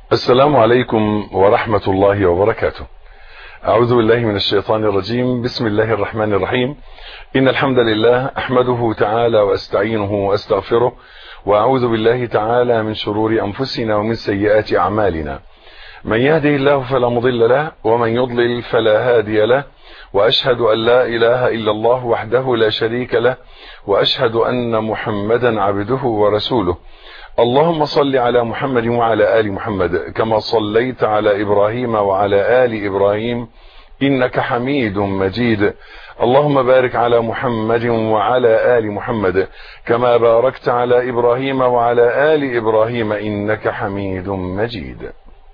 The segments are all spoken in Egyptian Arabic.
السلام عليكم ورحمة الله وبركاته أعوذ بالله من الشيطان الرجيم بسم الله الرحمن الرحيم إن الحمد لله أحمده تعالى وأستعينه وأستغفره وأعوذ بالله تعالى من شرور أنفسنا ومن سيئات أعمالنا من يهده الله فلا مضل له ومن يضلل فلا هادي له وأشهد أن لا إله إلا الله وحده لا شريك له وأشهد أن محمدا عبده ورسوله اللهم صل على محمد وعلى آل محمد كما صليت على إبراهيم وعلى آل إبراهيم إنك حميد مجيد اللهم بارك على محمد وعلى آل محمد كما باركت على إبراهيم وعلى آل إبراهيم إنك حميد مجيد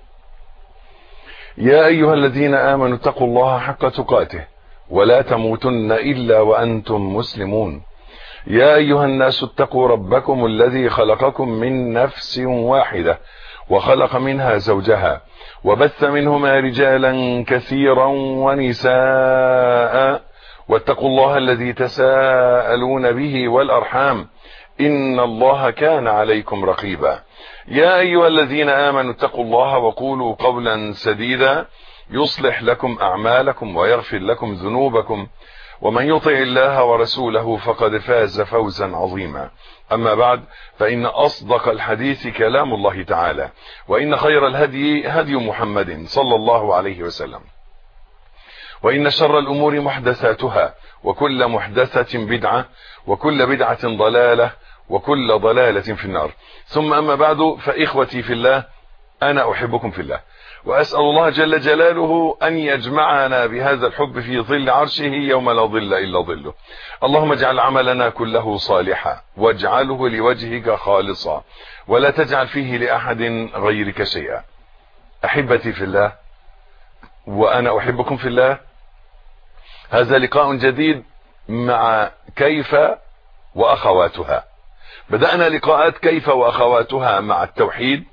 يا أيها الذين آمنوا اتقوا الله حق تقاته ولا تموتن إلا وأنتم مسلمون يا أيها الناس اتقوا ربكم الذي خلقكم من نفس واحدة وخلق منها زوجها وبث منهما رجالا كثيرا ونساء واتقوا الله الذي تساءلون به والأرحام إن الله كان عليكم رقيبا يا أيها الذين آمنوا اتقوا الله وقولوا قولا سديدا يصلح لكم أعمالكم ويغفر لكم ذنوبكم ومن يطع الله ورسوله فقد فاز فوزا عظيما أما بعد فإن أصدق الحديث كلام الله تعالى وإن خير الهدي هدي محمد صلى الله عليه وسلم وإن شر الأمور محدثاتها وكل محدثة بدعة وكل بدعة ضلالة وكل ضلالة في النار ثم أما بعد فإخوتي في الله أنا أحبكم في الله وأسأل الله جل جلاله أن يجمعنا بهذا الحب في ظل عرشه يوم لا ظل إلا ظله اللهم اجعل عملنا كله صالحا واجعله لوجهك خالصا ولا تجعل فيه لأحد غيرك شيئا أحبتي في الله وأنا أحبكم في الله هذا لقاء جديد مع كيف وأخواتها بدأنا لقاءات كيف وأخواتها مع التوحيد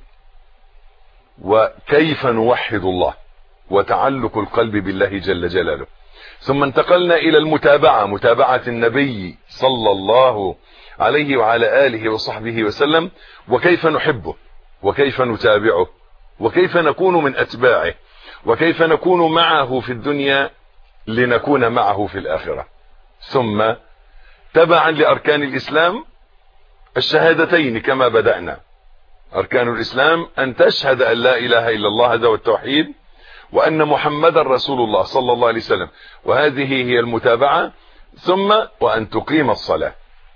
وكيف نوحد الله وتعلق القلب بالله جل جلاله ثم انتقلنا إلى المتابعة متابعة النبي صلى الله عليه وعلى آله وصحبه وسلم وكيف نحبه وكيف نتابعه وكيف نكون من أتباعه وكيف نكون معه في الدنيا لنكون معه في الآخرة ثم تبعا لأركان الإسلام الشهادتين كما بدأنا أركان الإسلام أن تشهد أن لا إله إلا الله هذا والتوحيد وأن محمد رسول الله صلى الله عليه وسلم وهذه هي المتابعة ثم وأن تقيم الصلاة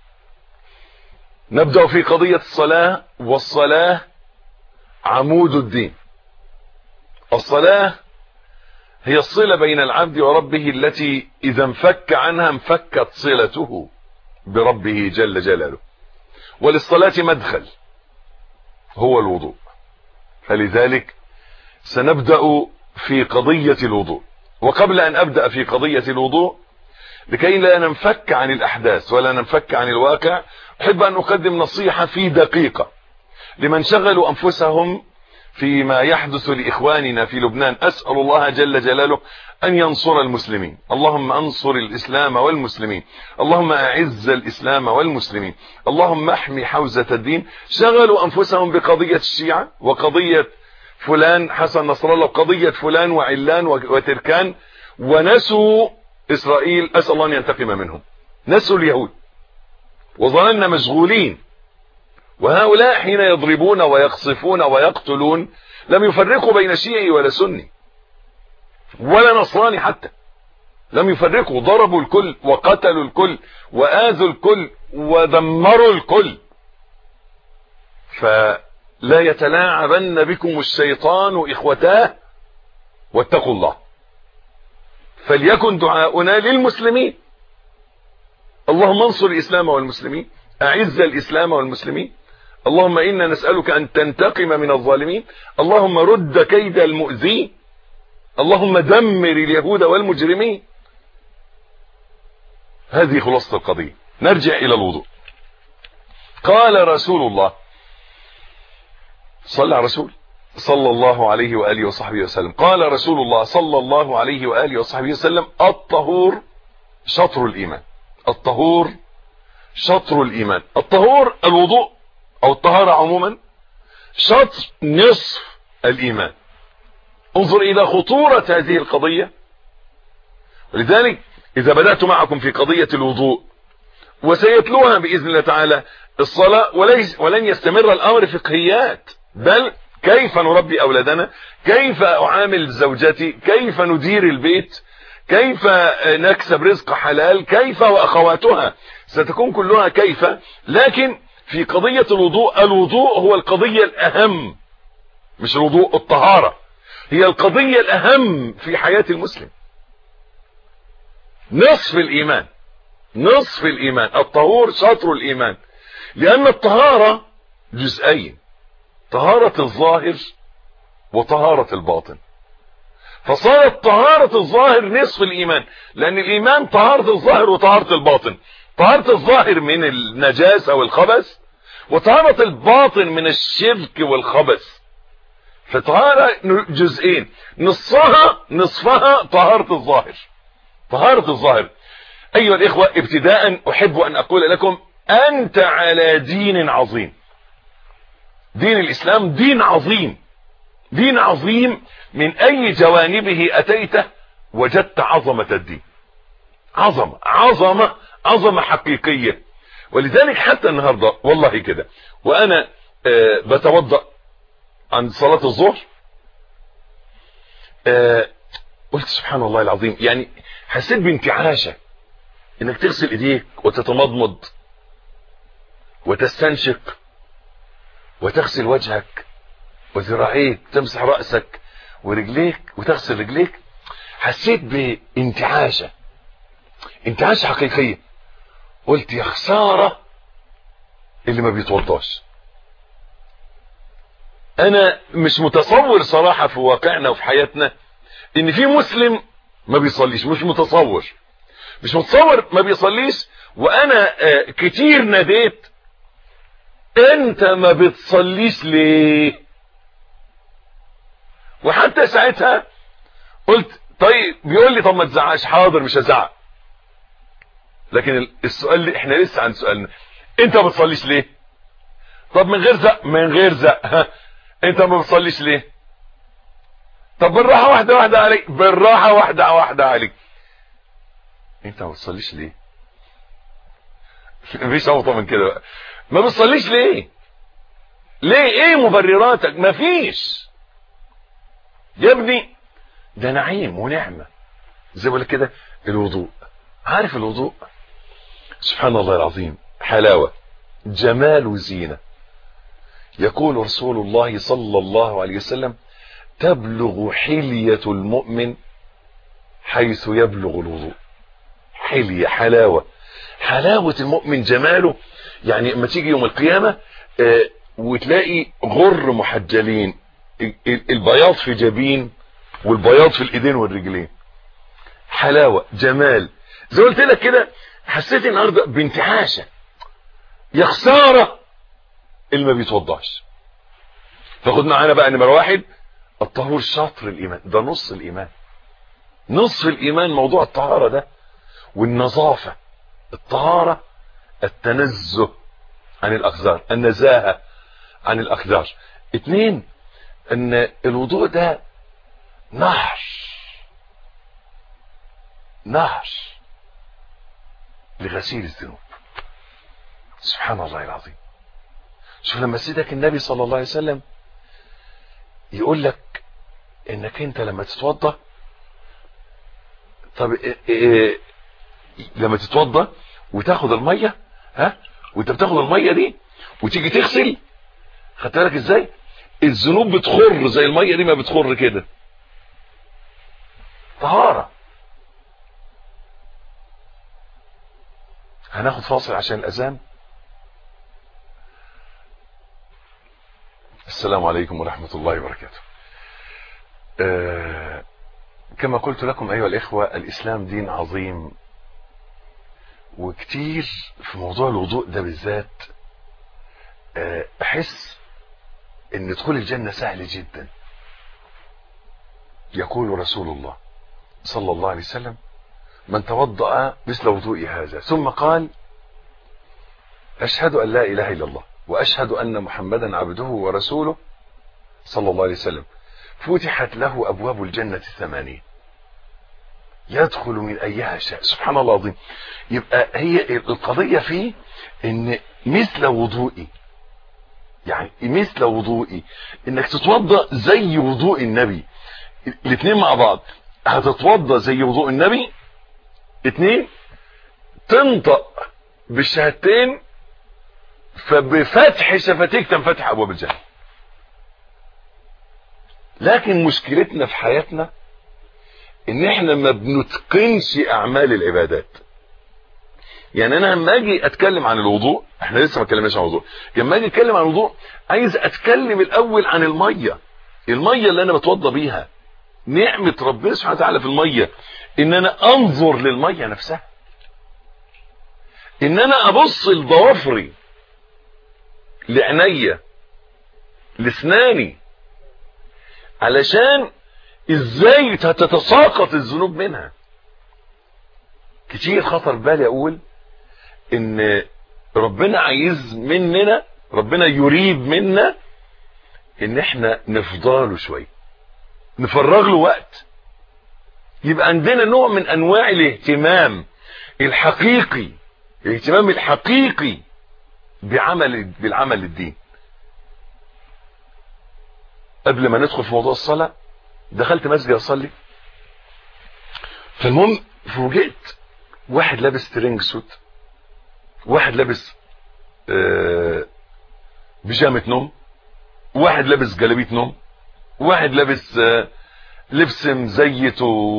نبدأ في قضية الصلاة والصلاة عمود الدين الصلاة هي الصلة بين العبد وربه التي إذا انفك عنها انفكت صلته بربه جل جلاله وللصلاة مدخل هو الوضوء فلذلك سنبدأ في قضية الوضوء وقبل أن أبدأ في قضية الوضوء لكي لا ننفك عن الأحداث ولا ننفك عن الواقع أحب أن أقدم نصيحة في دقيقة لمن شغلوا أنفسهم فيما يحدث لإخواننا في لبنان أسأل الله جل جلاله أن ينصر المسلمين اللهم أنصر الإسلام والمسلمين اللهم أعز الإسلام والمسلمين اللهم احمي حوزة الدين شغلوا أنفسهم بقضية الشيعة وقضية فلان حسن نصر الله وقضية فلان وعلان وتركان ونسوا إسرائيل أسأل الله أن ينتقم منهم نسوا اليهود وظللنا مشغولين وهؤلاء حين يضربون ويقصفون ويقتلون لم يفرقوا بين شيعي ولا سني ولا نصراني حتى لم يفرقوا ضربوا الكل وقتلوا الكل وآذوا الكل ودمروا الكل فلا يتلاعبن بكم الشيطان إخوتاه واتقوا الله فليكن دعاؤنا للمسلمين اللهم انصر الإسلام والمسلمين أعز الإسلام والمسلمين اللهم إنا نسألك أن تنتقم من الظالمين اللهم رد كيد المؤذين اللهم دمر اليهود والمجرمين هذه خلاصة القضية نرجع إلى الوضوء قال رسول الله صلى على رسول صلى الله عليه وآله وصحبه وسلم قال رسول الله صلى الله عليه وآله وصحبه وسلم الطهور شطر الإيمان الطهور شطر الإيمان الطهور الوضوء أو الطهارة عموما شطر نصف الايمان انظر الى خطورة هذه القضية ولذلك اذا بدأت معكم في قضية الوضوء وسيتلوها بإذن الله تعالى الصلاة وليس ولن يستمر الامر فقهيات بل كيف نربي اولادنا كيف اعامل زوجتي كيف ندير البيت كيف نكسب رزق حلال كيف واخواتها ستكون كلها كيف لكن في قضية الوضوء الوضوء هو القضية الاهم مش الوضوء الطهارة هي القضية الاهم في حياة المسلم نصف الايمان نصف الايمان الطهور شطر الايمان لان الطهارة جزئين طهارة الظاهر وطهارة الباطن فصارت طهارة الظاهر نصف الايمان لان الايمان طهارة الظاهر وطهارة الباطن طهارة الظاهر من النجاسة والخبث وطهارة الباطن من الشرك والخبث فطهارة جزئين نصها نصفها طهارة الظاهر طهارة الظاهر ايها الاخوة ابتداء احب ان اقول لكم انت على دين عظيم دين الاسلام دين عظيم دين عظيم من اي جوانبه اتيته وجدت عظمة الدين عظمة عظمة عظمة حقيقية ولذلك حتى النهاردة والله كده وانا آه بتوضأ عند صلاة الظهر آه قلت سبحان الله العظيم يعني حسيت بانتعاشة انك تغسل ايديك وتتمضمض وتستنشق وتغسل وجهك وذراعيك تمسح رأسك ورجليك وتغسل رجليك حسيت بانتعاشة انتعاشة حقيقية قلت يا خسارة اللي ما بيتوضاش انا مش متصور صراحة في واقعنا وفي حياتنا ان في مسلم ما بيصليش مش متصور مش متصور ما بيصليش وانا كتير ناديت انت ما بتصليش ليه وحتى ساعتها قلت طيب بيقول لي طب ما تزعقش حاضر مش هزعق لكن السؤال اللي احنا لسه عن سؤالنا انت ما بتصليش ليه طب من غير زق من غير زق ها انت ما بتصليش ليه طب بالراحه واحده واحده عليك بالراحه واحده واحده عليك انت ما بتصليش ليه مفيش اوطى من كده بقى ما بتصليش ليه ليه ايه مبرراتك مفيش يا ابني ده نعيم ونعمة زي بقول كده الوضوء عارف الوضوء سبحان الله العظيم حلاوة جمال وزينة يقول رسول الله صلى الله عليه وسلم تبلغ حلية المؤمن حيث يبلغ الوضوء حلية حلاوة حلاوة المؤمن جماله يعني اما تيجي يوم القيامة اه وتلاقي غر محجلين البياض في جبين والبياض في الايدين والرجلين حلاوة جمال زي قلت لك كده حسيت النهارده بانتعاشة يا خسارة اللي ما بيتوضعش فخد معانا بقى نمرة واحد الطهور شطر الايمان ده نص الايمان نصف الايمان موضوع الطهارة ده والنظافة الطهارة التنزه عن الاقذار النزاهة عن الاقذار اتنين ان الوضوء ده نهر نهر لغسيل الذنوب سبحان الله العظيم شوف لما سيدك النبي صلى الله عليه وسلم يقول لك انك انت لما تتوضى طب إيه إيه لما تتوضى وتاخد الميه ها وانت بتاخد الميه دي وتيجي تغسل خدت بالك ازاي الذنوب بتخر زي الميه دي ما بتخر كده طهاره هناخد فاصل عشان الاذان السلام عليكم ورحمة الله وبركاته آه كما قلت لكم أيها الإخوة الإسلام دين عظيم وكتير في موضوع الوضوء ده بالذات آه أحس أن دخول الجنة سهل جدا يقول رسول الله صلى الله عليه وسلم من توضأ مثل وضوء هذا ثم قال أشهد أن لا إله إلا الله وأشهد أن محمدا عبده ورسوله صلى الله عليه وسلم فتحت له ابواب الجنة الثمانية يدخل من ايها شاء سبحان الله العظيم يبقى هي القضية فيه ان مثل وضوئي يعني مثل وضوئي انك تتوضا زي وضوء النبي الاثنين مع بعض هتتوضا زي وضوء النبي اثنين تنطق بالشهادتين فبفتح شفتيك تنفتح ابواب الجنه لكن مشكلتنا في حياتنا ان احنا ما بنتقنش اعمال العبادات يعني انا لما اجي اتكلم عن الوضوء احنا لسه ما اتكلمناش عن الوضوء لما اجي اتكلم عن الوضوء عايز اتكلم الاول عن الميه الميه اللي انا بتوضى بيها نعمه ربنا سبحانه وتعالى في الميه ان انا انظر للميه نفسها ان انا ابص لضوافري لعينيا لاسناني علشان ازاي تتساقط الذنوب منها كتير خطر بالي اقول ان ربنا عايز مننا ربنا يريد منا ان احنا نفضاله شويه نفرغ له وقت يبقى عندنا نوع من انواع الاهتمام الحقيقي الاهتمام الحقيقي بعمل بالعمل الدين قبل ما ندخل في موضوع الصلاة دخلت مسجد اصلي فالمهم فوجئت واحد لابس ترينج سوت واحد لابس آه بيجامة نوم واحد لابس جلابية نوم واحد لابس آه لبس مزيت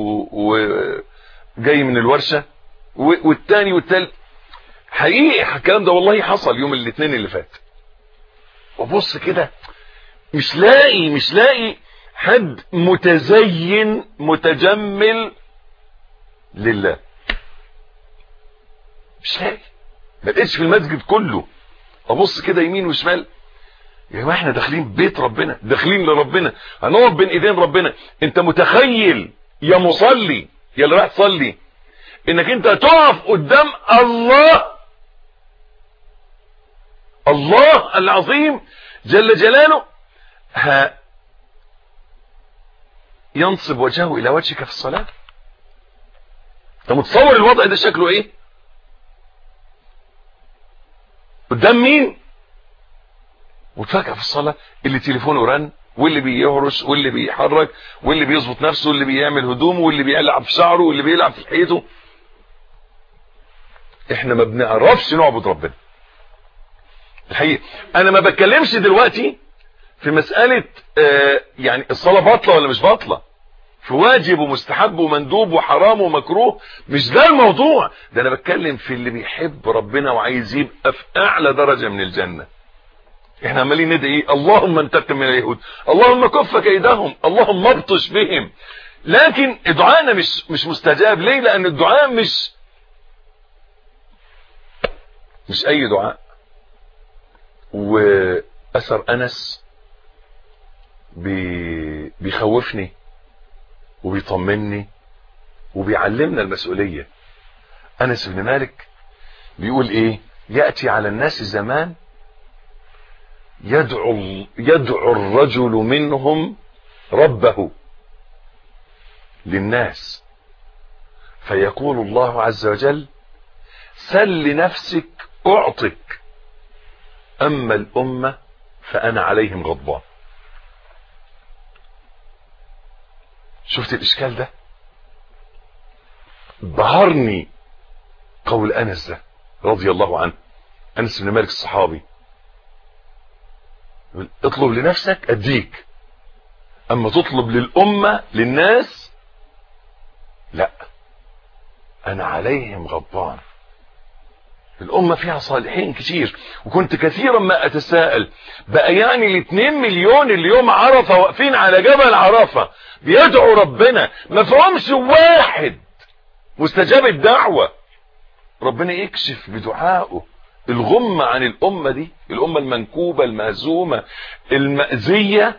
وجاي من الورشة والتاني والتالت حقيقي الكلام ده والله حصل يوم الاثنين اللي فات وبص كده مش لاقي مش لاقي حد متزين متجمل لله مش لاقي ما لقيتش في المسجد كله ابص كده يمين وشمال يا جماعه احنا داخلين بيت ربنا داخلين لربنا هنقف بين ايدين ربنا انت متخيل يا مصلي يا اللي رايح تصلي انك انت تقف قدام الله الله العظيم جل جلاله ها ينصب وجهه الى وجهك في الصلاة انت متصور الوضع ده شكله ايه قدام مين وتفاجئ في الصلاة اللي تليفونه رن واللي بيهرش واللي بيحرك واللي بيظبط نفسه واللي بيعمل هدومه واللي بيلعب في شعره واللي بيلعب في حيته احنا ما بنعرفش نعبد ربنا الحقيقة انا ما بتكلمش دلوقتي في مسألة آه يعني الصلاة باطلة ولا مش باطلة في واجب ومستحب ومندوب وحرام ومكروه مش ده الموضوع ده انا بتكلم في اللي بيحب ربنا وعايز يبقى في اعلى درجة من الجنة احنا عمالين ندعي ايه اللهم انتقم من اليهود اللهم كف كيدهم اللهم ابطش بهم لكن دعائنا مش مش مستجاب ليه لان الدعاء مش مش اي دعاء واثر انس بي بيخوفني وبيطمني وبيعلمنا المسؤولية انس بن مالك بيقول ايه يأتي على الناس زمان يدعو, يدعو الرجل منهم ربه للناس فيقول الله عز وجل سل لنفسك اعطك اما الامة فانا عليهم غضبان شفت الاشكال ده بهرني قول انس ده رضي الله عنه انس بن مالك الصحابي اطلب لنفسك اديك اما تطلب للامة للناس لا انا عليهم غضبان الامة فيها صالحين كتير وكنت كثيرا ما اتساءل بقى يعني الاثنين مليون اليوم عرفة واقفين على جبل عرفة بيدعوا ربنا ما فهمش واحد مستجاب الدعوة ربنا يكشف بدعائه الغمة عن الأمة دي الأمة المنكوبة المهزومة المأذية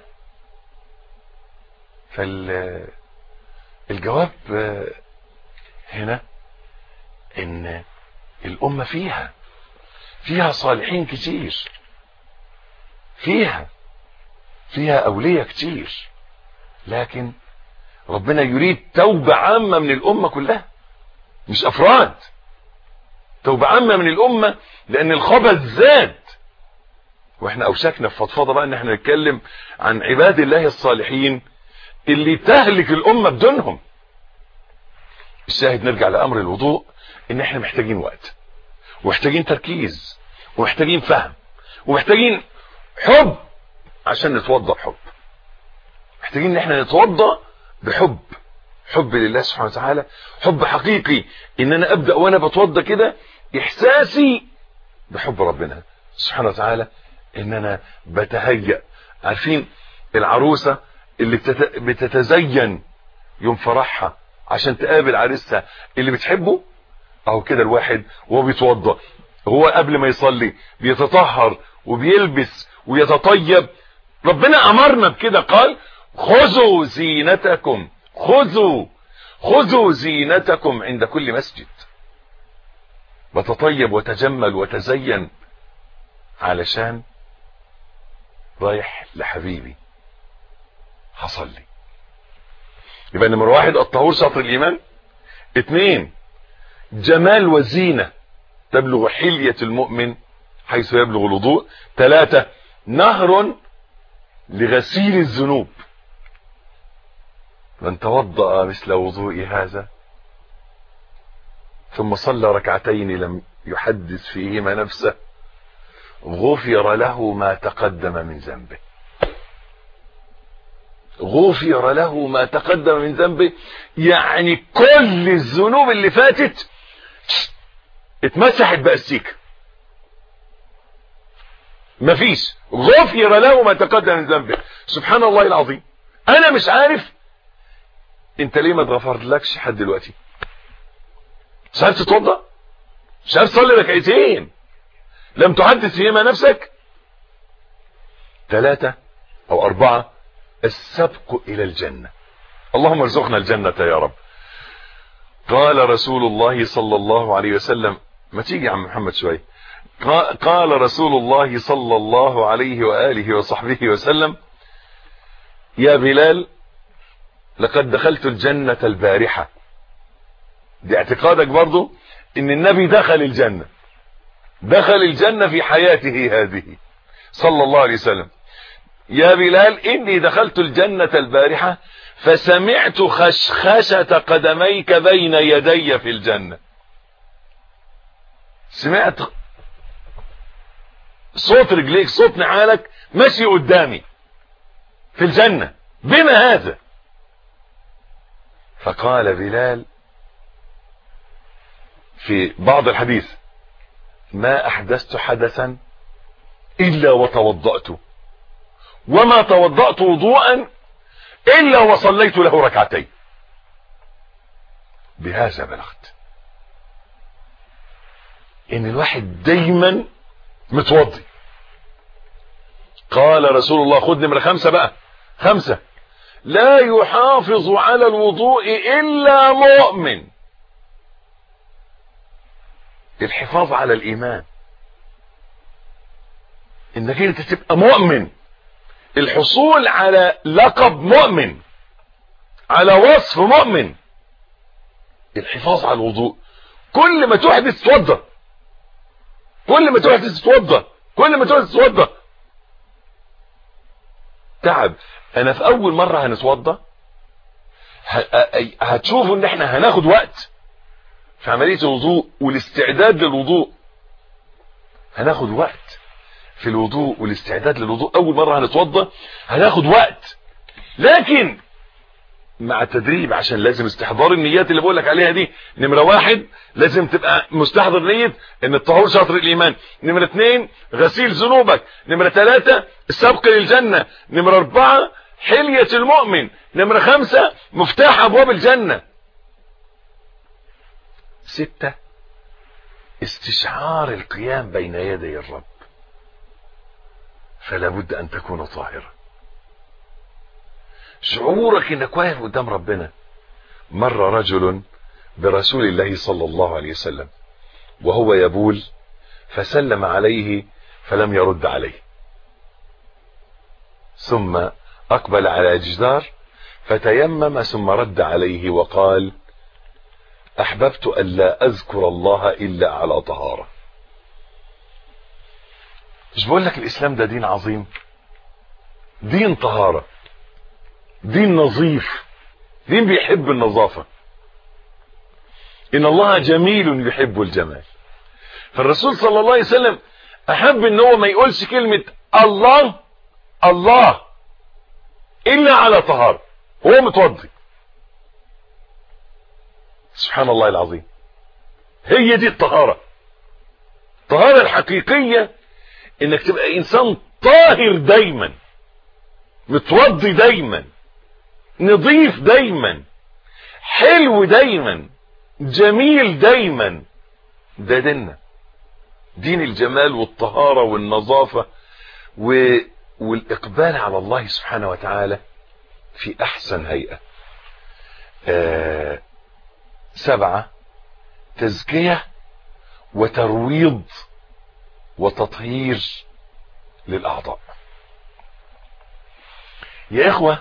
فالجواب هنا ان الأمة فيها فيها صالحين كتير فيها فيها أولية كتير لكن ربنا يريد توبة عامة من الأمة كلها مش أفراد توبة عامة من الأمة لأن الخبث زاد واحنا أوشكنا في فضفضة بقى ان احنا نتكلم عن عباد الله الصالحين اللي تهلك الأمة بدونهم الشاهد نرجع لأمر الوضوء ان احنا محتاجين وقت ومحتاجين تركيز ومحتاجين فهم ومحتاجين حب عشان نتوضا بحب محتاجين ان احنا نتوضا بحب حب لله سبحانه وتعالى حب حقيقي ان انا ابدا وانا بتوضا كده احساسي بحب ربنا سبحانه وتعالى ان انا بتهيأ عارفين العروسة اللي بتت... بتتزين يوم فرحها عشان تقابل عريسها اللي بتحبه اهو كده الواحد وهو بيتوضا هو قبل ما يصلي بيتطهر وبيلبس ويتطيب ربنا امرنا بكده قال خذوا زينتكم خذوا خذوا زينتكم عند كل مسجد وتطيب وتجمل وتزين علشان رايح لحبيبي هصلي يبقى نمر واحد الطهور شطر الايمان اتنين جمال وزينة تبلغ حلية المؤمن حيث يبلغ الوضوء ثلاثة نهر لغسيل الذنوب من توضأ مثل وضوء هذا ثم صلى ركعتين لم يحدث فيهما نفسه غفر له ما تقدم من ذنبه غفر له ما تقدم من ذنبه يعني كل الذنوب اللي فاتت اتمسحت بأسيك مفيش غفر له ما تقدم من ذنبه سبحان الله العظيم انا مش عارف انت ليه ما اتغفر لكش لحد دلوقتي مش عارف تتوضا مش عارف تصلي ركعتين لم تحدث فيهما نفسك ثلاثة او اربعة السبق الى الجنة اللهم ارزقنا الجنة يا رب قال رسول الله صلى الله عليه وسلم ما تيجي يا عم محمد شوي قال رسول الله صلى الله عليه وآله وصحبه وسلم يا بلال لقد دخلت الجنة البارحة دي اعتقادك برضو ان النبي دخل الجنة دخل الجنة في حياته هذه صلى الله عليه وسلم يا بلال اني دخلت الجنة البارحة فسمعت خشخشة قدميك بين يدي في الجنة سمعت صوت رجليك صوت نعالك ماشي قدامي في الجنة بما هذا فقال بلال في بعض الحديث ما احدثت حدثا الا وتوضأت وما توضأت وضوءا الا وصليت له ركعتين بهذا بلغت ان الواحد دايما متوضي قال رسول الله خد نمرة خمسة بقى خمسة لا يحافظ على الوضوء الا مؤمن الحفاظ على الايمان انك انت تبقى مؤمن الحصول على لقب مؤمن على وصف مؤمن الحفاظ على الوضوء كل ما تحدث توضى كل ما تحدث توضى كل ما تحدث توضى تعب انا في اول مرة هنتوضى هتشوفوا ان احنا هناخد وقت في عملية الوضوء والاستعداد للوضوء هناخد وقت في الوضوء والاستعداد للوضوء اول مرة هنتوضى هناخد وقت لكن مع التدريب عشان لازم استحضار النيات اللي بقول لك عليها دي نمرة واحد لازم تبقى مستحضر نية ان الطهور شاطر الايمان نمرة اتنين غسيل ذنوبك نمرة ثلاثة السبق للجنة نمرة اربعة حلية المؤمن نمرة خمسة مفتاح ابواب الجنة ستة استشعار القيام بين يدي الرب فلا بد ان تكون طاهرا شعورك انك واقف قدام ربنا مر رجل برسول الله صلى الله عليه وسلم وهو يبول فسلم عليه فلم يرد عليه ثم اقبل على جدار فتيمم ثم رد عليه وقال احببت الا اذكر الله الا على طهارة مش بقول لك الاسلام ده دين عظيم دين طهارة دين نظيف دين بيحب النظافة ان الله جميل يحب الجمال فالرسول صلى الله عليه وسلم احب ان هو ما يقولش كلمة الله الله الا على طهارة هو متوضي سبحان الله العظيم هي دي الطهارة الطهارة الحقيقية انك تبقى انسان طاهر دايما متوضي دايما نظيف دايما حلو دايما جميل دايما ده ديننا دين الجمال والطهارة والنظافة و... والإقبال على الله سبحانه وتعالى في أحسن هيئة آه سبعة تزكية وترويض وتطهير للأعضاء يا إخوة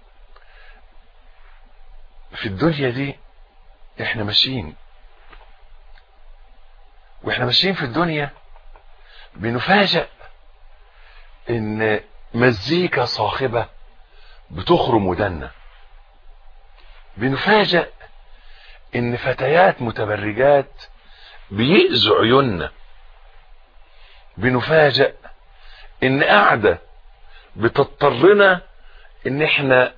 في الدنيا دي احنا ماشيين واحنا ماشيين في الدنيا بنفاجأ ان مزيكا صاخبة بتخرم ودنا بنفاجأ ان فتيات متبرجات بيأذوا عيوننا بنفاجأ ان قاعدة بتضطرنا ان احنا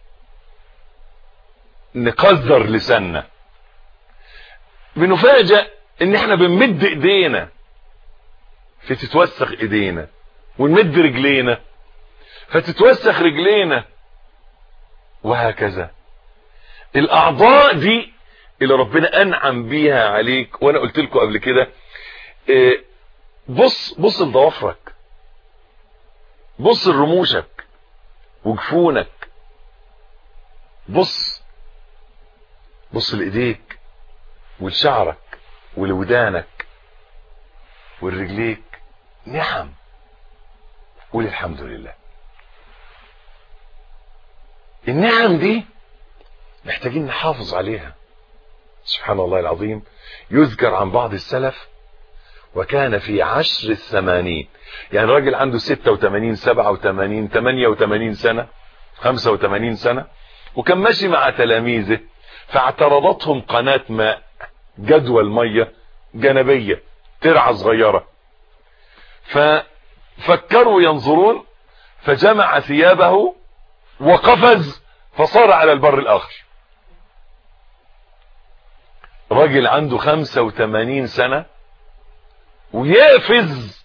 نقذر لساننا بنفاجأ ان احنا بنمد ايدينا فتتوسخ ايدينا ونمد رجلينا فتتوسخ رجلينا وهكذا الاعضاء دي اللي ربنا انعم بيها عليك وانا قلت لكم قبل كده إيه بص بص لضوافرك بص لرموشك وجفونك بص بص لايديك ولشعرك ولودانك ولرجليك نعم قول الحمد لله النعم دي محتاجين نحافظ عليها سبحان الله العظيم يذكر عن بعض السلف وكان في عشر الثمانين يعني راجل عنده ستة وثمانين سبعة وثمانين ثمانية وثمانين سنة خمسة وثمانين سنة وكان ماشي مع تلاميذه فاعترضتهم قناة ماء جدول مية جنبية ترعة صغيرة ففكروا ينظرون فجمع ثيابه وقفز فصار على البر الآخر راجل عنده خمسة وثمانين سنة ويقفز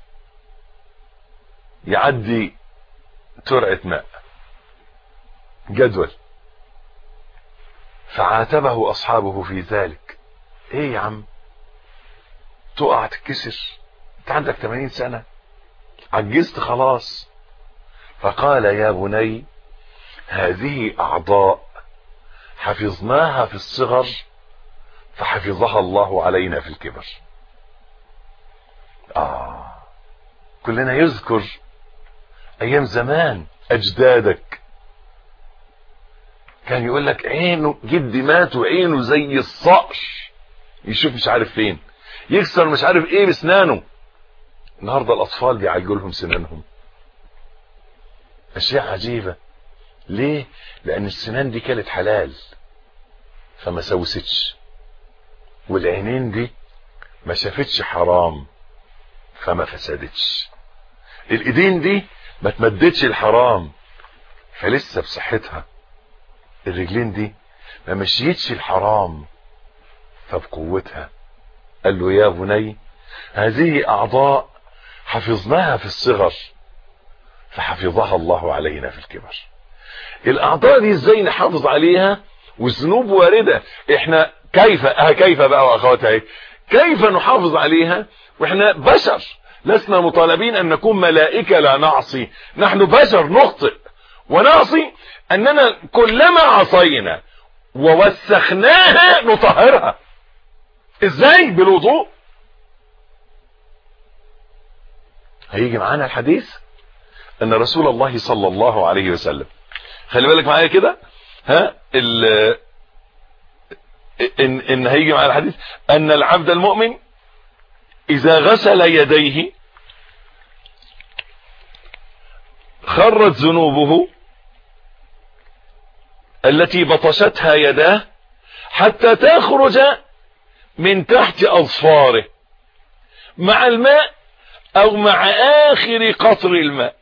يعدي ترعة ماء جدول فعاتبه أصحابه في ذلك ايه يا عم تقع تتكسر انت عندك 80 سنة عجزت خلاص فقال يا بني هذه أعضاء حفظناها في الصغر فحفظها الله علينا في الكبر آه كلنا يذكر أيام زمان أجدادك كان يقول لك عينه جدي مات وعينه زي الصقر يشوف مش عارف فين يكسر مش عارف ايه بسنانه النهارده الاطفال بيعالجوا لهم سنانهم اشياء عجيبه ليه لان السنان دي كانت حلال فما سوستش والعينين دي ما شافتش حرام فما فسدتش الايدين دي ما تمدتش الحرام فلسه بصحتها الرجلين دي ما مشيتش الحرام فبقوتها قال له يا بني هذه اعضاء حفظناها في الصغر فحفظها الله علينا في الكبر الاعضاء دي ازاي نحافظ عليها والذنوب وارده احنا كيف اه كيف بقى واخواتها ايه كيف نحافظ عليها واحنا بشر لسنا مطالبين ان نكون ملائكه لا نعصي نحن بشر نخطئ ونعصي اننا كلما عصينا ووسخناها نطهرها ازاي بالوضوء هيجي معانا الحديث ان رسول الله صلى الله عليه وسلم خلي بالك معايا كده ها ال ان ان هيجي مع الحديث ان العبد المؤمن اذا غسل يديه خرت ذنوبه التي بطشتها يداه حتى تخرج من تحت اظفاره مع الماء او مع اخر قطر الماء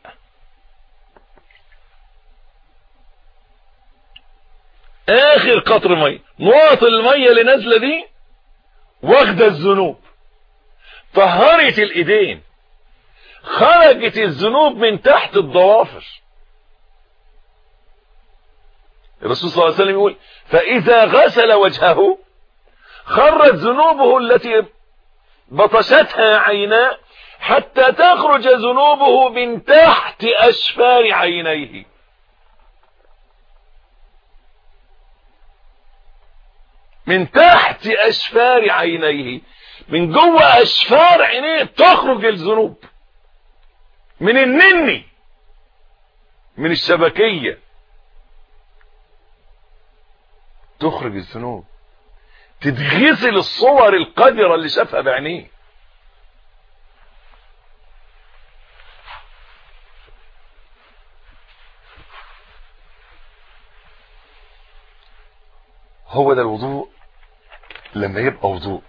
اخر قطر ميه نقط الميه اللي نازله دي واخده الذنوب طهرت الايدين خرجت الذنوب من تحت الضوافر الرسول صلى الله عليه وسلم يقول فاذا غسل وجهه خرت ذنوبه التي بطشتها عيناه حتى تخرج ذنوبه من تحت اشفار عينيه من تحت اشفار عينيه من جوه اشفار عينيه تخرج الذنوب من النني من الشبكية تخرج الذنوب تتغسل الصور القذرة اللي شافها بعينيه هو ده الوضوء لما يبقى وضوء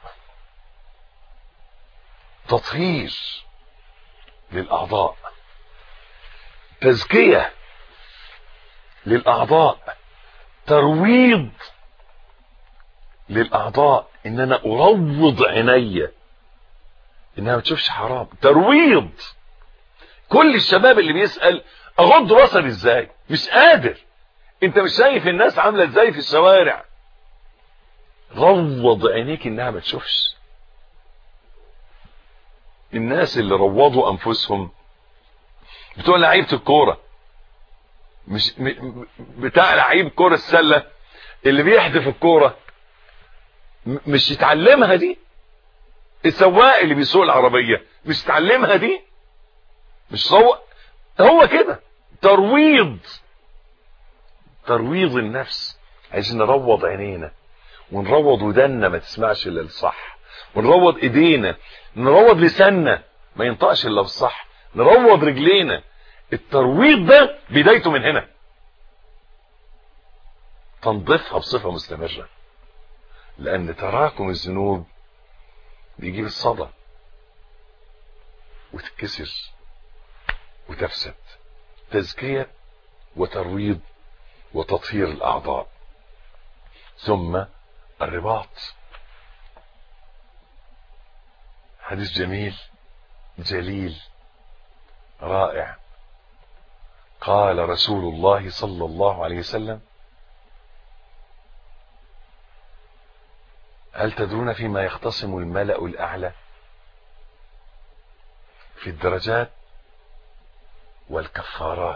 تطهير للأعضاء تزكية للأعضاء ترويض للأعضاء إن أنا أروض عيني إنها ما تشوفش حرام ترويض كل الشباب اللي بيسأل أغض بصري إزاي مش قادر أنت مش شايف الناس عاملة إزاي في الشوارع روض عينيك إنها ما تشوفش الناس اللي روضوا انفسهم بتوع لعيبه الكوره مش م... بتاع لعيب كوره السله اللي بيحدف الكوره م... مش يتعلمها دي السواق اللي بيسوق العربيه مش يتعلمها دي مش سوق هو كده ترويض ترويض النفس عايزين نروض عينينا ونروض ودنا ما تسمعش الا الصح ونروض ايدينا نروض لساننا ما ينطقش الا بالصح نروض رجلينا الترويض ده بدايته من هنا تنظيفها بصفه مستمره لان تراكم الذنوب بيجيب الصدى وتتكسر وتفسد تزكيه وترويض وتطهير الاعضاء ثم الرباط حديث جميل جليل رائع قال رسول الله صلى الله عليه وسلم هل تدرون فيما يختصم الملأ الأعلى في الدرجات والكفارات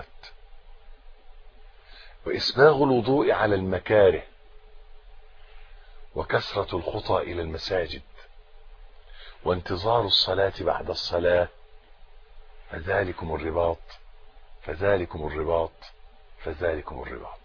وإسباغ الوضوء على المكاره وكثرة الخطى إلى المساجد وانتظار الصلاة بعد الصلاة فذلكم الرباط فذلكم الرباط فذلكم الرباط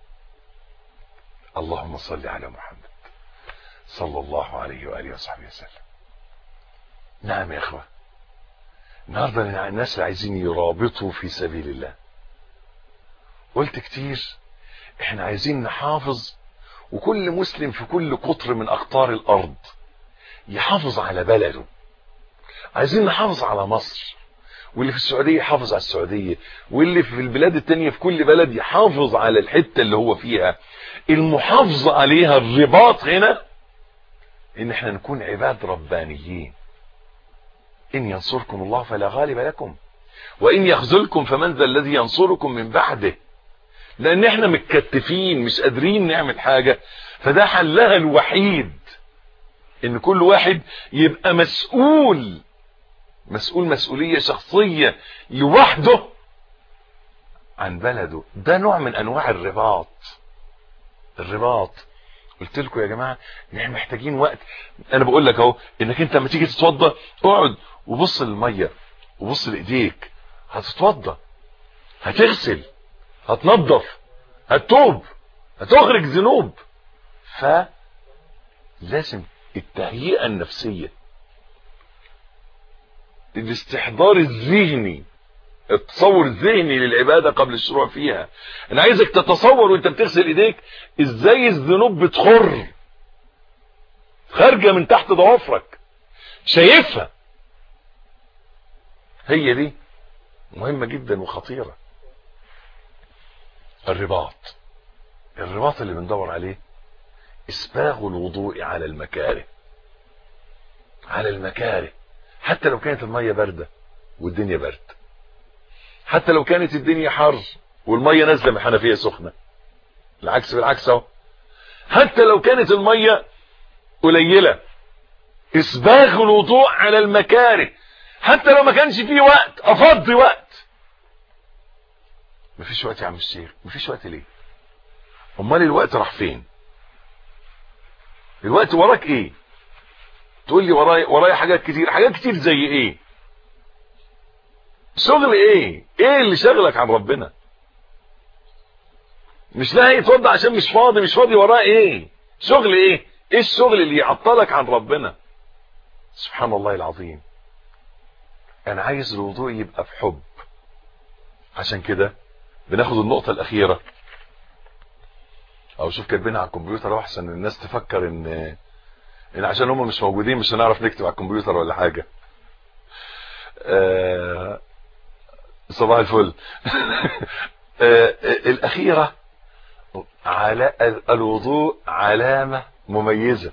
اللهم صل على محمد صلى الله عليه وآله وصحبه وسلم نعم يا إخوة النهاردة الناس اللي عايزين يرابطوا في سبيل الله قلت كتير احنا عايزين نحافظ وكل مسلم في كل قطر من أقطار الأرض يحافظ على بلده عايزين نحافظ على مصر واللي في السعودية يحافظ على السعودية واللي في البلاد التانية في كل بلد يحافظ على الحتة اللي هو فيها المحافظة عليها الرباط هنا ان احنا نكون عباد ربانيين ان ينصركم الله فلا غالب لكم وان يخذلكم فمن ذا الذي ينصركم من بعده لان احنا متكتفين مش قادرين نعمل حاجة فده حلها الوحيد ان كل واحد يبقى مسؤول مسؤول مسؤولية شخصية لوحده عن بلده ده نوع من انواع الرباط الرباط قلت لكم يا جماعة ان احنا محتاجين وقت انا بقول لك اهو انك انت لما تيجي تتوضى اقعد وبص للمية وبص لايديك هتتوضى هتغسل هتنظف هتتوب هتخرج ذنوب فلازم التهيئة النفسية الاستحضار الذهني التصور الذهني للعبادة قبل الشروع فيها انا عايزك تتصور وانت بتغسل ايديك ازاي الذنوب بتخر خارجة من تحت ضوافرك شايفها هي دي مهمة جدا وخطيرة الرباط الرباط اللي بندور عليه اسباغ الوضوء على المكاره على المكاره حتى لو كانت المية باردة والدنيا برد حتى لو كانت الدنيا حر والمية نازلة من حنفية سخنة العكس بالعكس اهو حتى لو كانت المية قليلة اسباغ الوضوء على المكاره حتى لو ما كانش فيه وقت افضي وقت مفيش وقت يا عم الشيخ مفيش وقت ليه امال الوقت راح فين الوقت وراك ايه تقول لي ورايا ورايا حاجات كتير حاجات كتير زي ايه شغل ايه ايه اللي شغلك عن ربنا مش لا يتوضع عشان مش فاضي مش فاضي وراه ايه شغل ايه ايه الشغل اللي يعطلك عن ربنا سبحان الله العظيم انا عايز الوضوء يبقى بحب عشان كده بناخد النقطة الاخيرة او شوف كاتبينها على الكمبيوتر احسن الناس تفكر ان ان عشان هم مش موجودين مش هنعرف نكتب على الكمبيوتر ولا حاجة آه صباح الفل آه الاخيرة على الوضوء علامة مميزة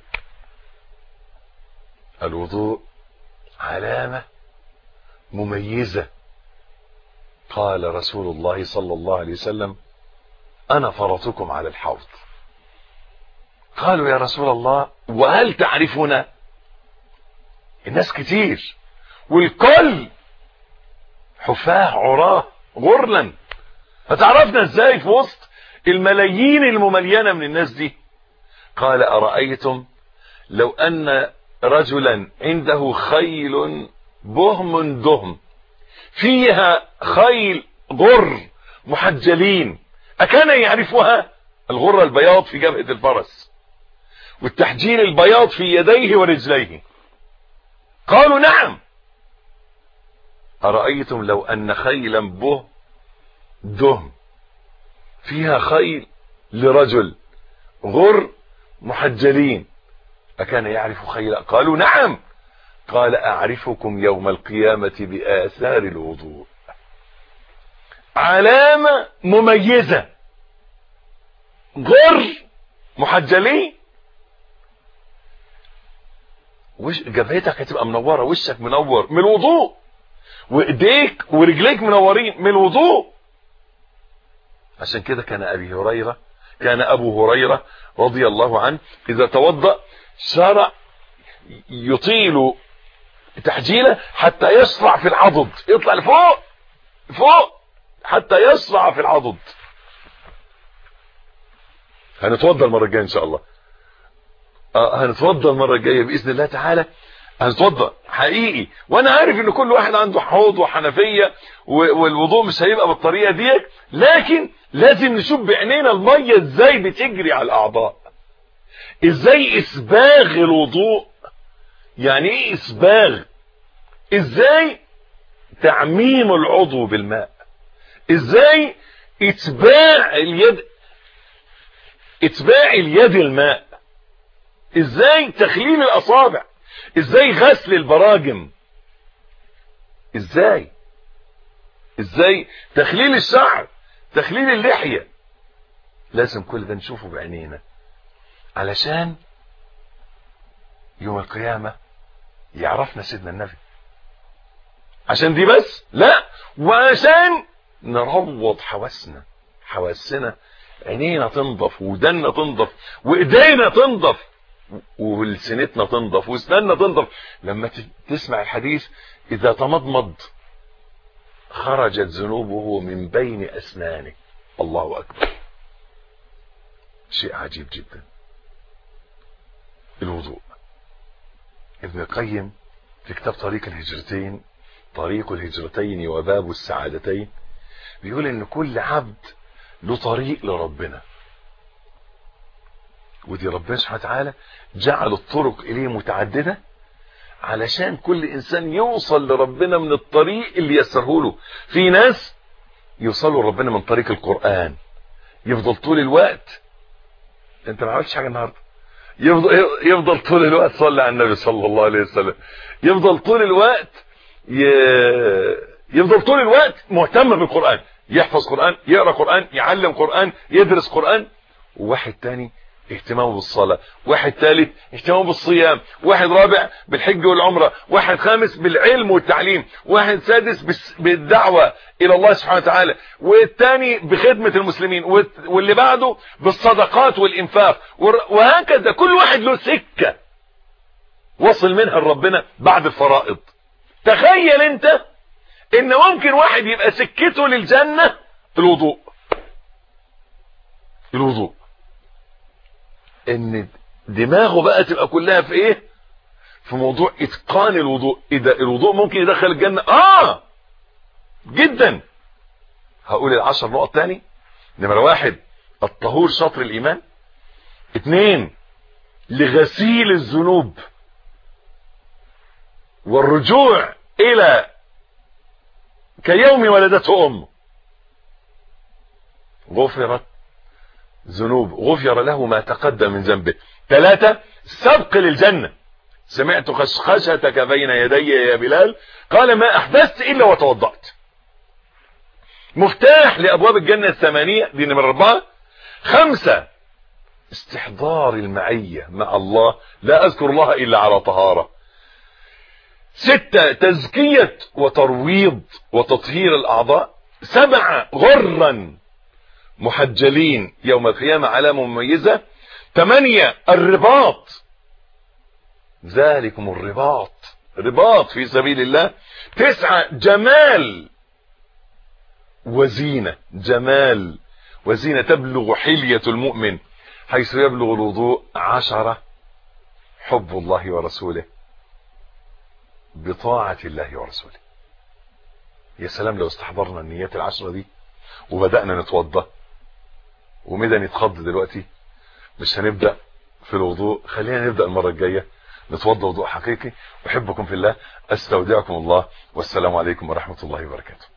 الوضوء علامة مميزة قال رسول الله صلى الله عليه وسلم أنا فرطكم على الحوض قالوا يا رسول الله وهل تعرفنا الناس كتير والكل حفاه عراه غرلا فتعرفنا ازاي في وسط الملايين المملينة من الناس دي قال أرأيتم لو أن رجلا عنده خيل بهم دهم فيها خيل غر محجلين أكان يعرفها الغرة البياض في جبهة الفرس والتحجيل البياض في يديه ورجليه قالوا نعم أرأيتم لو أن خيلا به دهم فيها خيل لرجل غر محجلين أكان يعرف خيلا قالوا نعم قال أعرفكم يوم القيامة بآثار الوضوء علامة مميزة غر محجلين وش جبهتك هتبقى منورة وشك منور من الوضوء وايديك ورجليك منورين من الوضوء عشان كده كان ابي هريرة كان ابو هريرة رضي الله عنه اذا توضأ شرع يطيل تحجيله حتى يسرع في العضد يطلع لفوق فوق حتى يسرع في العضد هنتوضى المرة الجاية ان شاء الله آه هنتوضى المرة الجاية بإذن الله تعالى هنتوضى حقيقي وانا عارف ان كل واحد عنده حوض وحنفية والوضوء مش هيبقى بالطريقة ديت لكن لازم نشوف بعينينا المية ازاي بتجري على الاعضاء ازاي اسباغ الوضوء يعني ايه اسباغ ازاي تعميم العضو بالماء ازاي اتباع اليد اتباع اليد الماء ازاي تخليل الاصابع ازاي غسل البراجم ازاي ازاي تخليل الشعر تخليل اللحية لازم كل ده نشوفه بعينينا علشان يوم القيامة يعرفنا سيدنا النبي عشان دي بس لا وعشان نروض حواسنا حواسنا عينينا تنضف ودنا تنضف وايدينا تنضف ولسنتنا تنضف واسناننا تنضف لما تسمع الحديث اذا تمضمض خرجت ذنوبه من بين اسنانه الله اكبر شيء عجيب جدا الوضوء ابن القيم في كتاب طريق الهجرتين طريق الهجرتين وباب السعادتين بيقول ان كل عبد له طريق لربنا ودي ربنا سبحانه وتعالى جعل الطرق اليه متعدده علشان كل انسان يوصل لربنا من الطريق اللي يسره له في ناس يوصلوا لربنا من طريق القرآن يفضل طول الوقت انت ما عملتش حاجة النهاردة يفضل, يفضل طول الوقت صلي على النبي صلى الله عليه وسلم يفضل طول الوقت ي... يفضل طول الوقت مهتم بالقرآن يحفظ قرآن يقرأ قرآن يعلم قرآن يدرس قرآن وواحد تاني اهتمامه بالصلاة واحد ثالث اهتمامه بالصيام واحد رابع بالحج والعمرة واحد خامس بالعلم والتعليم واحد سادس بالدعوة الى الله سبحانه وتعالى والثاني بخدمة المسلمين واللي بعده بالصدقات والانفاق وهكذا كل واحد له سكة وصل منها لربنا بعد الفرائض تخيل انت ان ممكن واحد يبقى سكته للجنة الوضوء الوضوء ان دماغه بقى تبقى كلها في ايه في موضوع اتقان الوضوء ايه ده الوضوء ممكن يدخل الجنة اه جدا هقول العشر نقط تاني نمرة واحد الطهور شطر الايمان اتنين لغسيل الذنوب والرجوع الى كيوم ولدته امه غفرت ذنوب غفر له ما تقدم من ذنبه ثلاثة سبق للجنة سمعت خشخشتك بين يدي يا بلال قال ما أحدثت إلا وتوضأت مفتاح لأبواب الجنة الثمانية دي نمرة أربعة خمسة استحضار المعية مع الله لا أذكر الله إلا على طهارة ستة تزكية وترويض وتطهير الأعضاء سبعة غرا محجلين يوم القيامة علامة مميزة ثمانية الرباط ذلكم الرباط رباط في سبيل الله تسعة جمال وزينة جمال وزينة تبلغ حلية المؤمن حيث يبلغ الوضوء عشرة حب الله ورسوله بطاعة الله ورسوله يا سلام لو استحضرنا النيات العشرة دي وبدأنا نتوضى ومدن يتخض دلوقتي مش هنبدأ في الوضوء خلينا نبدأ المرة الجاية نتوضى وضوء حقيقي أحبكم في الله أستودعكم الله والسلام عليكم ورحمة الله وبركاته